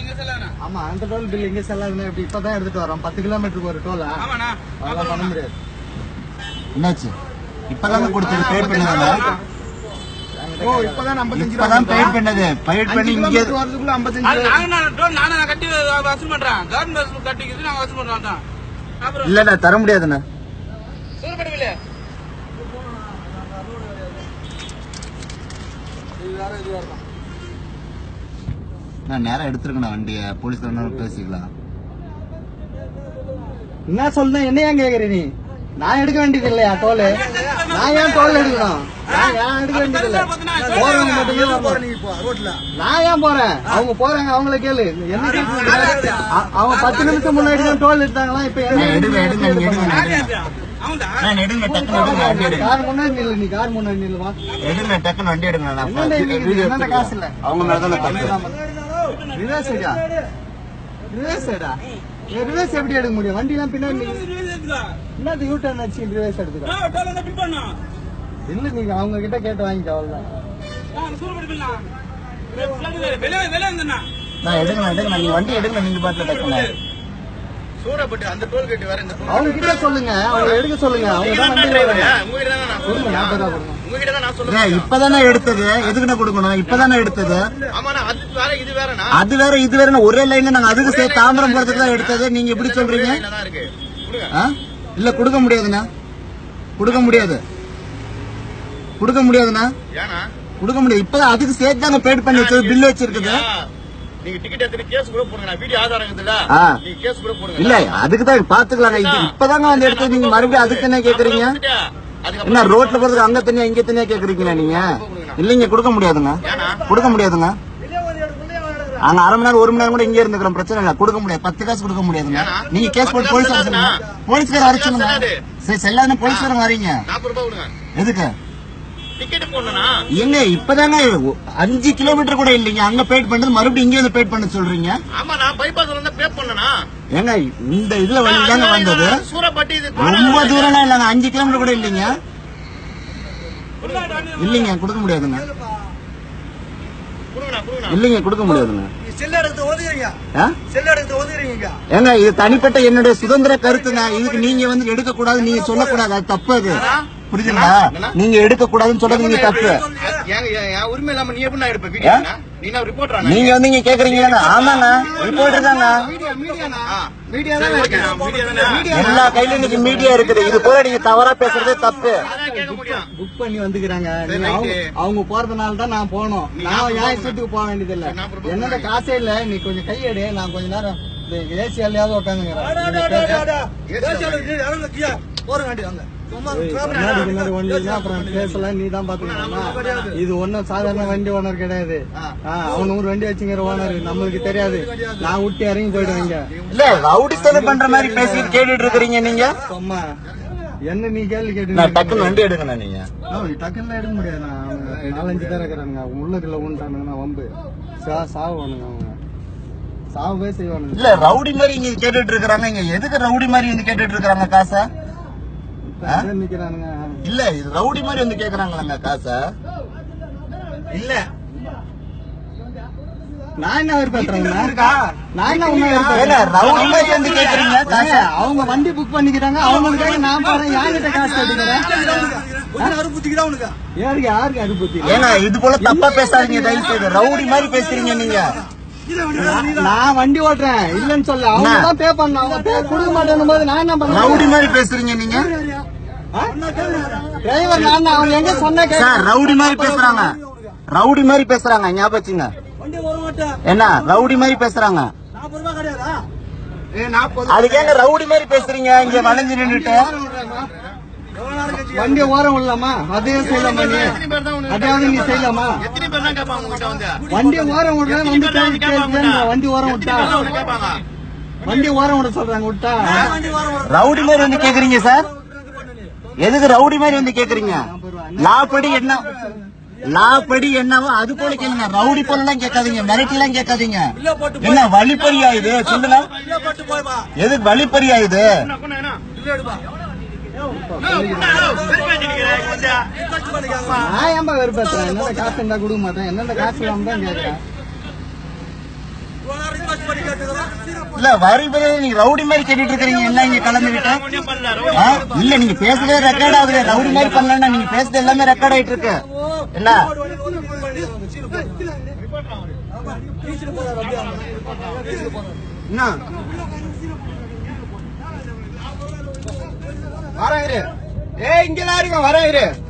இங்க செல்லாண்ணா ஆமா அந்த டோல் பில் எங்க செல்லாதுன்னா இப்படி இப்பதான் எடுத்துட்டு வரோம் பத்து கிலோமீட்டருக்கு ஒரு டோலா ஆமாண்ணா அதெல்லாம் பண்ண முடியாது என்னாச்சு இப்பதான் கொடுத்தது பெய்ட் பண்ணதாங்க ஓ இப்பதான் ஐம்பத்தஞ்சு இப்பதான் பெய்ட் பண்ணது பெய்ட் பண்ணி இங்க வரதுக்குள்ள ஐம்பத்தஞ்சு அது நாங்க நான் டோல் நானே நான் கட்டி வசூல் பண்றேன் கவர்மெண்ட் வசூல் கட்டிக்கிறது நாங்க வசூல் பண்றோம் அதான் அப்புறம் இல்லண்ணா தர முடியாதுண்ணா சூழ்படுவில்லையே நான் நேரம் எடுத்துருக்கேன் வண்டியை போலீஸ் பேசிக்கலாம் என்ன சொல்றேன் என்ன ஏன் கேக்குற நீ நான் எடுக்க வேண்டியது இல்லையா டோல் நான் ஏன் டோல் எடுக்கணும் நான் ஏன் எடுக்க வேண்டியது இல்ல போறவங்க மட்டும்தான் வரணும். நான் ஏன் போறேன் அவங்க போறாங்க அவங்கள கேளு என்ன கேக்குறீங்க? அ- அவங்க பத்து நிமிஷம் முன்னாடி தான் டோல் எடுத்தாங்களா இப்ப என்ன நான் எடுங்க எடுங்க நீங்க எடுங்க நான் எடுங்க. அவன்டா நான் எடுங்க டக்குன்னு எடுங்க வண்டி எடுங்க கார் முன்னாடி நில்லு நீ கார் முன்னாடி நில்லுவா எடுங்க டக்குன்னு வண்டி எடுங்க நான் என்னடா இது? வீடியோ என்னடா காசு இல்ல அவங்க மேலதான் தப்பு ரிவர்ஸ் ஐடா ரிவர்ஸ் ஐடா ரிவர்ஸ் எப்படி எடுக்க முடியும் வண்டி எல்லாம் பின்னாடி நிக்குது. என்னது யூ டர்ன் அடிச்சு ரிவர்ஸ் எடுத்துக்க டோல் வந்து பில் பண்ணா இல்ல நீங்க அவங்க கிட்ட கேட்டு வாங்கிக்க அவ்வளவுதான் நான் சூழ்படுவில்லா வெளியே வெளியே இருந்தேண்ணா நான் எடுங்க எடுங்க நீங்க வண்டி எடுங்க நீங்க பாட்டுல டக்குன்னு சூரப்பட்டு அந்த டோல் கேட்டு வேற இந்த டோல் அவங்க கிட்ட சொல்லுங்க அவங்க எடுக்க சொல்லுங்க அவங்க தான் வண்டி டிரைவர் வராங்க. உங்ககிட்ட தான் நான் கொடுங்க சொல்லுங்க நாற்பது ரூபா கொடுங்க உங்ககிட்ட தான் நான் ஏய், சொல்லுவேன் இப்பதானே எடுத்தது எதுக்குண்ணா கொடுக்கணும் இப்பதானே எடுத்தது ஆமாண்ணா அது வேற இது வேறண்ணா அது வேற இது வேற ஒரே லைன்ல நாங்க அதுக்கு சேர்த்து தாம்பரம் போறதுக்கு தான் எடுத்தது நீங்க எப்படி சொல்றீங்க தான் இருக்கு கொடுங்க ஆ? இல்ல கொடுக்க முடியாதுண்ணா கொடுக்க முடியாது கொடுக்க முடியாதுண்ணா ஏன்னா கொடுக்க முடியாது இப்பதான் அதுக்கு சேர்த்து தாங்க பேட் பண்ணி வச்சது பில் வச்சிருக்குது நீங்க டிக்கெட் எடுத்துட்டு கேஸ் கூட போடுங்க நான் வீடியோ ஆதாரம் இருக்குதுல்ல ஆ. நீங்க கேஸ் கூட போடுங்க இல்ல அதுக்கு தான் பாத்துக்கலாங்க இது இப்பதாங்க வந்து எடுத்தது நீங்க மறுபடியும் அதுக்கு என்ன கேக்குறீங்க அதுக்கப்புறம் என்ன ரோட்ல போறதுக்கு அங்க தனியா இங்க தனியா கேக்குறீங்களா நீங்க இல்லைங்க கொடுக்க முடியாதுங்க கொடுக்க முடியாதுங்க அங்க அரை மணி நேரம் ஒரு மணி நேரம் கூட இங்க இருந்துக்கிறோம் பிரச்சனை இல்ல கொடுக்க முடியாது பத்து காசு கொடுக்க முடியாதுங்க நீங்க கேஸ் போட்டு போலீஸ் அடிச்சுங்க போலீஸ்கார அடிச்சுங்க சரி செல்லாதுன்னு போலீஸ்காரங்க வரீங்க நாற்பது ரூபாய் கொடுங்க எதுக்கு டிக்கெட் போடணும்னா எங்க இப்பதாங்க அஞ்சு கிலோமீட்டர் கூட இல்லைங்க அங்க பேட் பண்ணது மறுபடியும் இங்க வந்து பேட் பண்ண சொல்றீங்க ஆமா நான் பைபாஸ் வந்து பே பண்ணனா ஏங்க இந்த இதுல வந்து தாங்க வந்தது சூரப்பட்டி இது ரொம்ப தூரம்லாம் இல்லைங்க அஞ்சு கிலோமீட்டர் கூட இல்லைங்க இல்லைங்க கொடுக்க முடியாதுங்க கொடுங்கண்ணா கொடுங்கண்ணா இல்லைங்க கொடுக்க முடியாதுங்க செல் எடுத்து ஒதுக்குறீங்க ஆ? செல் எடுத்து ஒதுக்குறீங்க ஏங்க இது தனிப்பட்ட என்னுடைய சுதந்திர கருத்துங்க இதுக்கு நீங்க வந்து எடுக்க கூடாது நீங்க சொல்லக்கூடாது அது தப்பு அது புரியுதுங்களா நீங்க எடுக்க கூடாதுன்னு சொல்றது நீங்க தப்பு ஏங்க என் என் உரிமை இல்லாம நீ எப்படி நான் எடுப்ப வீடியோ நீ நான் ரிப்போர்ட்டரா நீங்க வந்து இங்க கேக்குறீங்களா ஆமாங்க ரிப்போர்ட் இருக்காங்க மீடியா மீடியானா மீடியா தானே இருக்கேன் மீடியா தானே எல்லா கையிலும் இன்னைக்கு மீடியா இருக்குது இது போல நீங்க தவறா பேசுறதே தப்பு அதான் கேட்க முடியும் புக் பண்ணி வந்துக்கிறாங்க சரி, நீ அவங்க ரைட்டு. அவங்க போறதுனால தான் நான் போனோம் நான் என் இஷ்டத்துக்கு போக வேண்டியது இல்ல நான் அப்புறம் என்னோட காசே இல்ல நீ கொஞ்சம் கையெடு நான் கொஞ்ச நேரம் ஏசியாலையாவது உட்காந்துங்கிறேன் அப்புறம் பேசலாம் நீ தான் பாத்துக்கணும் இது ஒண்ணும் சாதாரண வண்டி ஓனர் கிடையாது ஆ, அவன் நூறு வண்டி வச்சுங்கிற ஓனர் நம்மளுக்கு தெரியாது நான் விட்டு இறங்கி போயிடுவேங்க இல்ல ரவுடித்தனம் பண்ற மாதிரி பேசிட்டு கேட்டுட்டு இருக்கிறீங்க நீங்க அம்மா என்ன நீ கேள்வி கேட்டு நான் டக்குன்னு வண்டி எடுக்கணும் நீங்க டக்குன்னு எடுக்க முடியாது நான் அவங்க நாலஞ்சு பேர் இருக்கிறானுங்க அவங்க உள்ளதுல ஊன்ட்டானுங்கன்னா வம்பு சா சாவுவானுங்க அவங்க சாவே செய்வானுங்க இல்ல ரவுடி மாதிரி இங்க கேட்டுட்டு இருக்காங்க இங்க எதுக்கு ரவுடி மாதிரி வந்து கேட்டுட்டு இருக்காங்க காசை அங்கே நிக்கிறானுங்க இல்ல இது ரவுடி மாதிரி வந்து கேக்குறாங்களாங்க காசை இல்ல நான் என்ன வெறுப்பேற்றுறேங்க நான் என்ன உண்மை ஏங்க, ரவுடி மாதிரி வந்து கேக்குறீங்க காசை அவங்க வண்டி புக் பண்ணிக்கிறாங்க அவங்களுக்காக நான் போறேன் யார்கிட்ட காசு கட்டிக்கிறேன் யாருக்கு யாருக்கு அனுபூத்தி ஏங்க இது போல தப்பா பேசாதீங்க தயவு செய்து ரவுடி மாதிரி பேசுறீங்க நீங்க நான் வண்டி ஓட்டுறேன் இல்லன்னு சொல்ல அவங்க தான் பே பண்ண அவங்க pay கொடுக்க மாட்டேன் போது நான் என்ன ரவுடி பண்ணேன் மாதிரி பேசுறீங்க நீங்க டிரைவர் நான் தான். அவன் எங்க சொன்ன சார் ரவுடி மாதிரி பேசுறாங்க ரவுடி மாதிரி பேசுறாங்க ஞாபகம் வச்சுங்க. என்ன ரவுடி மாதிரி பேசுறாங்க அதுக்கு ஏங்க ரவுடி மாதிரி பேசுறீங்க இங்க வளைஞ்சு நின்னுட்டு வண்டி ஓரம் விடலாமா அதையும் செய்யலாமா நீ எத்தனை பேர் தான் உனக்கு அதையாவது நீ செய்யலாமா எத்தனை பேர் தான் கேட்பாங்க உங்ககிட்ட வந்து வண்டி ஓரம் விடுறேன் வந்து கேள்வி கேட்கிறேன் வண்டி ஓரம் விட்டா எத்தனை பேர் தான் உன்னை கேட்பாங்க வண்டி ஓரம் விட சொல்றாங்க விட்டா ரவுடி மாதிரி வந்து கேக்குறீங்க சார் எதுக்கு ரவுடி மாதிரி வந்து கேக்குறீங்க லா படி என்ன லா படி என்னவோ அது போல கேளுங்க ரவுடி போல எல்லாம் கேட்காதீங்க மிரட்டி எல்லாம் கேட்காதீங்க என்ன வழிப்பறியா இது சொல்லுங்க எதுக்கு வழிப்பறியா இது என்ன, கொண்டா, என்ன? என்ன, கொண்டா, பெருமை அடிக்கிறேன், கொஞ்சம். நான் ஏன்பா வெறுப்பேற்றுறேன் என்னென்ன காசு இருந்தா கொடுக்க மாட்டேன் என்னென்ன காசு இல்லாம தான் கேட்கறேன் இல்ல வரி பதில் நீங்க ரவுடி மாதிரி கேட்டுட்டு இருக்கீங்க எல்லாம் இங்க கலந்துகிட்டு ஆ? இல்ல நீங்க பேசுறதே ரெக்கார்ட் ஆகுது ரவுடி மாதிரி பண்ணலன்னா நீங்க பேசுறது எல்லாமே ரெக்கார்ட் ஆயிட்டு இருக்கு என்ன என்ன வரேன் இரு ஏய் இங்கதான் இருக்கேன் வரேன் இரு